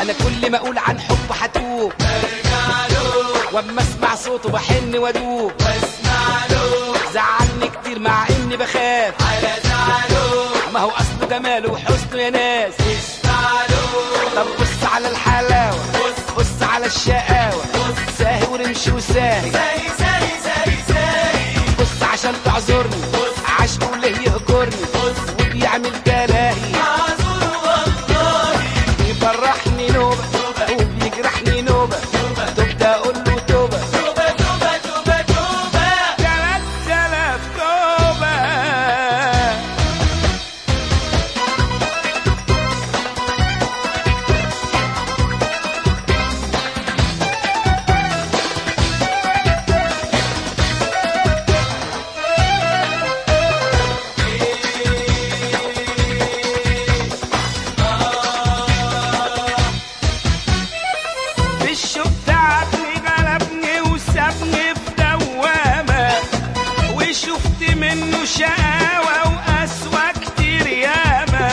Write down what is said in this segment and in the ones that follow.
انا كل ما اقول عن حب هتوب برجع له واما اسمع صوته بحن وادوب واسمع له زعلني كتير مع اني بخاف على زعله ما هو اصله جماله وحسنه يا ناس اسمع له طب بص على الحلاوه بص بص على الشقاوه بص ساهي ورمشي وساهي ساهي ساهي ساهي ساهي بص عشان تعذرني بص. عشقه ليه يهجرني بص. وبيعمل تلاهي معذور والله يفرحني نوبة وبيجرحني نوبة تبت اقول له توبة توبة توبة توبة توبة تلات تلاف توبة في الشوق تعبني غلبني وسابني في دوامة وشفت منه شقاوة وقسوة كتير ياما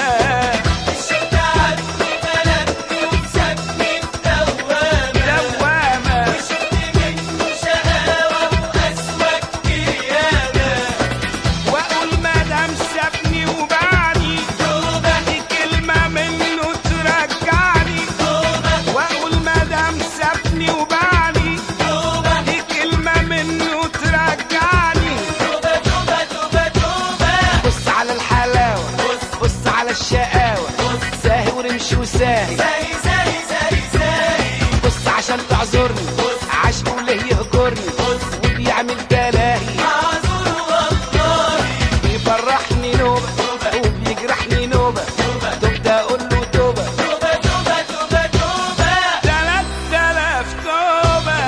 تعبني غلبني وسابني في دوامة دوامة وشفت منه شقاوة وقسوة كتير ياما واقول مادام سابني وبعني توبة دي كلمة منه ترجعني توبة واقول مادام سابني وبعني توبة دي كلمة منه ترجعني توبة توبة توبة توبة بص على الحلاوة بص. بص على الشقاوة بص. ساهي ورمشي وساهي ساهي ساهي ساهي ساهي بص عشان تعذرني بص. عشقه ليه يهجرني بص. وبيعمل تلاهي معذور والله بيفرحني نوبة وبيجرحني نوبة تبت اقول له توبة توبة توبة توبة توبة تلات تلاف توبة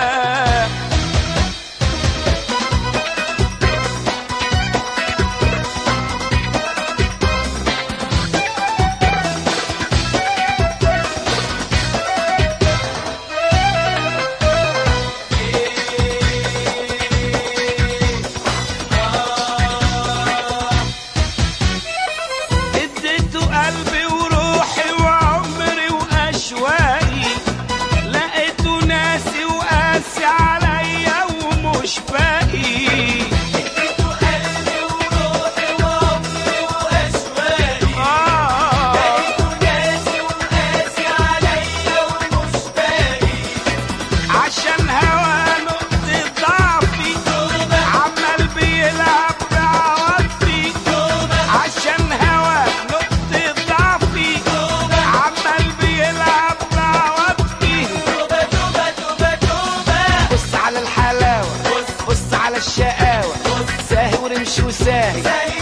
اديته قلبي وروحي وعمري واشواقي لقيته ناسي وقاسي عليا ومش باقي اديته قلبي وروحي وعمري واشواقي آه لقيته ناسي وقاسي عليا ومش باقي عشان هوا نقطة ضعفي توبة عمال بيلعب بعواطفي توبة عشان هوا نقطة ضعفي توبة عمال بيلعب بعواطفي توبة توبة توبة توبة بص على الحلاوة بص. بص على الشقاوة بص. ساهي ورمشي وساهي ساهي